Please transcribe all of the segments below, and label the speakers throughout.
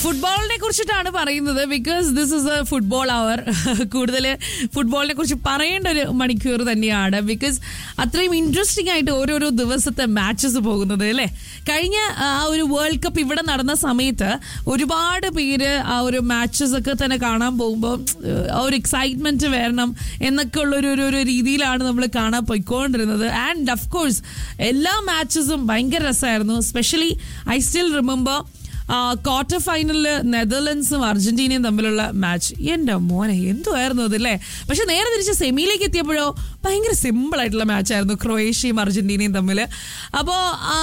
Speaker 1: ഫുട്ബോളിനെ കുറിച്ചിട്ടാണ് പറയുന്നത് because this is a football അവർ കൂടുതൽ ഫുട്ബോളിനെ കുറിച്ച് പറയേണ്ട ഒരു മണിക്കൂർ തന്നെയാണ് ബിക്കോസ് അത്രയും ഇൻട്രസ്റ്റിംഗ് ആയിട്ട് ഓരോരോ ദിവസത്തെ മാച്ചസ് പോകുന്നത് അല്ലേ കഴിഞ്ഞ ആ ഒരു വേൾഡ് കപ്പ് ഇവിടെ നടന്ന സമയത്ത് ഒരുപാട് പേര് ആ ഒരു മാച്ചസ് ഒക്കെ തന്നെ കാണാൻ പോകുമ്പോൾ ആ ഒരു എക്സൈറ്റ്മെന്റ് വരണം എന്നൊക്കെ ഉള്ള ഒരു ഒരു- ഒരു രീതിയിലാണ് നമ്മൾ കാണാൻ പോയിക്കൊണ്ടിരുന്നത് ആൻഡ് ഓഫ് കോഴ്സ് എല്ലാ മാച്ചസും ഭയങ്കര രസമായിരുന്നു specially I still remember quarter ഫൈനലിൽ നെതർലൻഡ്സും അർജന്റീനയും തമ്മിലുള്ള മാച്ച് എൻ്റെ മോനെ എന്തുമായിരുന്നു അതല്ലേ പക്ഷെ നേരെ തിരിച്ച് സെമിയിലേക്ക് എത്തിയപ്പോഴോ ഭയങ്കര സിമ്പിൾ ആയിട്ടുള്ള മാച്ചായിരുന്നു ക്രൊയേഷ്യയും അർജന്റീനയും തമ്മിൽ അപ്പോൾ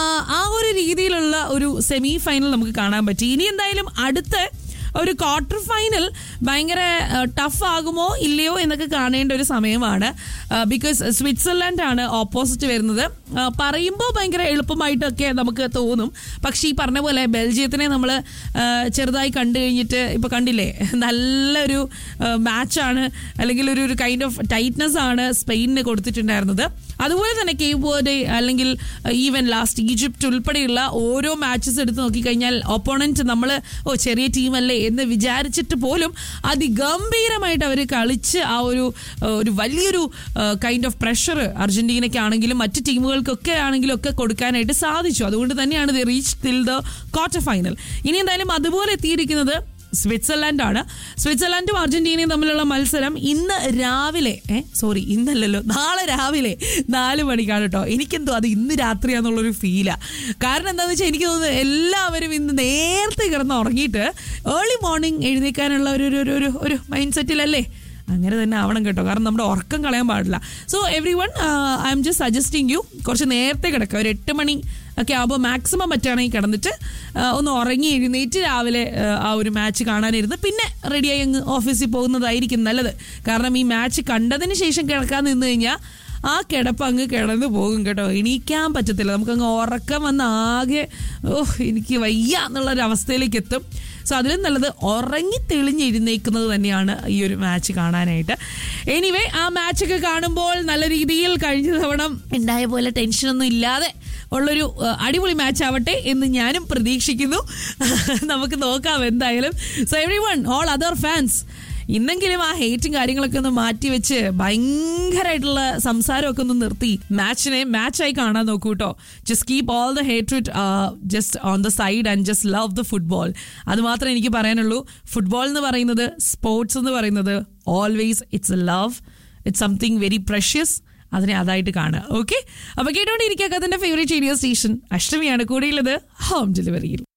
Speaker 1: ആ ഒരു രീതിയിലുള്ള ഒരു സെമി ഫൈനൽ നമുക്ക് കാണാൻ പറ്റി ഇനി എന്തായാലും അടുത്ത ഒരു ക്വാർട്ടർ ഫൈനൽ ഭയങ്കര ടഫ് ആകുമോ ഇല്ലയോ എന്നൊക്കെ കാണേണ്ട ഒരു സമയമാണ് ബിക്കോസ് സ്വിറ്റ്സർലാൻഡ് ആണ് ഓപ്പോസിറ്റ് വരുന്നത് പറയുമ്പോൾ ഭയങ്കര എളുപ്പമായിട്ടൊക്കെ നമുക്ക് തോന്നും പക്ഷേ ഈ പറഞ്ഞ പോലെ ബെൽജിയത്തിനെ നമ്മൾ ചെറുതായി കണ്ടു കഴിഞ്ഞിട്ട് ഇപ്പോൾ കണ്ടില്ലേ നല്ലൊരു മാച്ചാണ് അല്ലെങ്കിൽ ഒരു ഒരു കൈൻഡ് ഓഫ് ടൈറ്റ്നസ് ആണ് സ്പെയിനിന് കൊടുത്തിട്ടുണ്ടായിരുന്നത് അതുപോലെ തന്നെ കേവ് വേർഡ് അല്ലെങ്കിൽ ഈവൻ ലാസ്റ്റ് ഈജിപ്റ്റ് ഉൾപ്പെടെയുള്ള ഓരോ മാച്ചസ് എടുത്ത് നോക്കിക്കഴിഞ്ഞാൽ ഒപ്പോണന്റ് നമ്മൾ ഓ ചെറിയ ടീമല്ലേ എന്ന് വിചാരിച്ചിട്ട് പോലും അതിഗംഭീരമായിട്ട് അവർ കളിച്ച് ആ ഒരു ഏഹ്, ഒരു വലിയൊരു കൈൻഡ് ഓഫ് പ്രഷർ അർജന്റീനയ്ക്കാണെങ്കിലും മറ്റ് ടീമുകൾക്കൊക്കെ ആണെങ്കിലും ഒക്കെ കൊടുക്കാനായിട്ട് സാധിച്ചു അതുകൊണ്ട് തന്നെയാണ് ഇത് reach till the quarter final ഇനി എന്തായാലും അതുപോലെ എത്തിയിരിക്കുന്നത് സ്വിറ്റ്സർലാൻഡ് ആണ് സ്വിറ്റ്സർലാൻഡും അർജന്റീനയും തമ്മിലുള്ള മത്സരം ഇന്ന് രാവിലെ ഏ സോറി ഇന്നല്ലല്ലോ നാളെ രാവിലെ നാല് മണിക്കാണ് കേട്ടോ എനിക്കെന്തോ അത് ഇന്ന് രാത്രിയാന്നുള്ളൊരു ഫീലാ കാരണം എന്താണെന്ന് വെച്ചാൽ എനിക്ക് തോന്നുന്നു എല്ലാവരും ഇന്ന് നേരത്തെ കിടന്ന് ഉറങ്ങിയിട്ട് ഏർലി മോർണിംഗ് എഴുന്നേക്കാനുള്ള ഒരു ഒരു- ഒരു ഒരു ഒരു മൈൻഡ് സെറ്റിലല്ലേ അങ്ങനെ തന്നെ ആവണം കേട്ടോ കാരണം നമ്മുടെ ഉറക്കം കളയാൻ പാടില്ല so every one I'm just suggesting you കുറച്ച് നേരത്തെ കിടക്കുക ഒരു എട്ട് മണി ഒക്കെ ആകുമ്പോൾ മാക്സിമം പറ്റുകയാണെങ്കിൽ കിടന്നിട്ട് ആ, ഒന്ന് ഉറങ്ങി എഴുന്നേറ്റ് രാവിലെ ആ, ആ ഒരു മാച്ച് കാണാനിരുന്ന് പിന്നെ റെഡിയായി അങ്ങ് ഓഫീസിൽ പോകുന്നതായിരിക്കും നല്ലത് കാരണം ഈ മാച്ച് കണ്ടതിന് ശേഷം കിടക്കാൻ നിന്ന് കഴിഞ്ഞാൽ ആ കിടപ്പ് അങ്ങ് കിടന്നു പോകും കേട്ടോ എണീക്കാൻ പറ്റത്തില്ല നമുക്കങ്ങ് ഉറക്കം വന്ന് ആകെ ഓഹ് എനിക്ക് വയ്യ എന്നുള്ളൊരു അവസ്ഥയിലേക്ക് എത്തും സോ അതിലും നല്ലത് ഉറങ്ങി തെളിഞ്ഞെഴുന്നേക്കുന്നത് തന്നെയാണ് ഈ ഒരു മാച്ച് കാണാനായിട്ട് എനിവേ ആ മാച്ചൊക്കെ കാണുമ്പോൾ നല്ല രീതിയിൽ കഴിഞ്ഞ തവണ ഉണ്ടായ പോലെ ടെൻഷനൊന്നും ഇല്ലാതെ ഉള്ളൊരു ഏഹ്, അടിപൊളി മാച്ച് ആവട്ടെ എന്ന് ഞാനും പ്രതീക്ഷിക്കുന്നു നമുക്ക് നോക്കാം എന്തായാലും so every one all other fans ഇന്നെങ്കിലും ആ ഹേറ്റും കാര്യങ്ങളൊക്കെ ഒന്ന് മാറ്റി വെച്ച് ഭയങ്കരമായിട്ടുള്ള സംസാരമൊക്കെ ഒന്ന് നിർത്തി മാച്ചിനെ മാച്ചായി കാണാൻ നോക്കൂ കേട്ടോ just keep all the hate just on the side and just love the football അത് മാത്രമേ എനിക്ക് പറയാനുള്ളൂ ഫുട്ബോൾ എന്ന് പറയുന്നത് സ്പോർട്സ് എന്ന് പറയുന്നത് always it's a love it's something very precious അതിനെ അതായിട്ട് കാണുക ഓക്കെ അപ്പൊ കേട്ടോണ്ടിരിക്കുക അതിന്റെ ഫേവറേറ്റ് റേഡിയോ സ്റ്റേഷൻ അഷ്ടമിയാണ് കൂടെയുള്ളത് ഹോം ഡെലിവറിയിൽ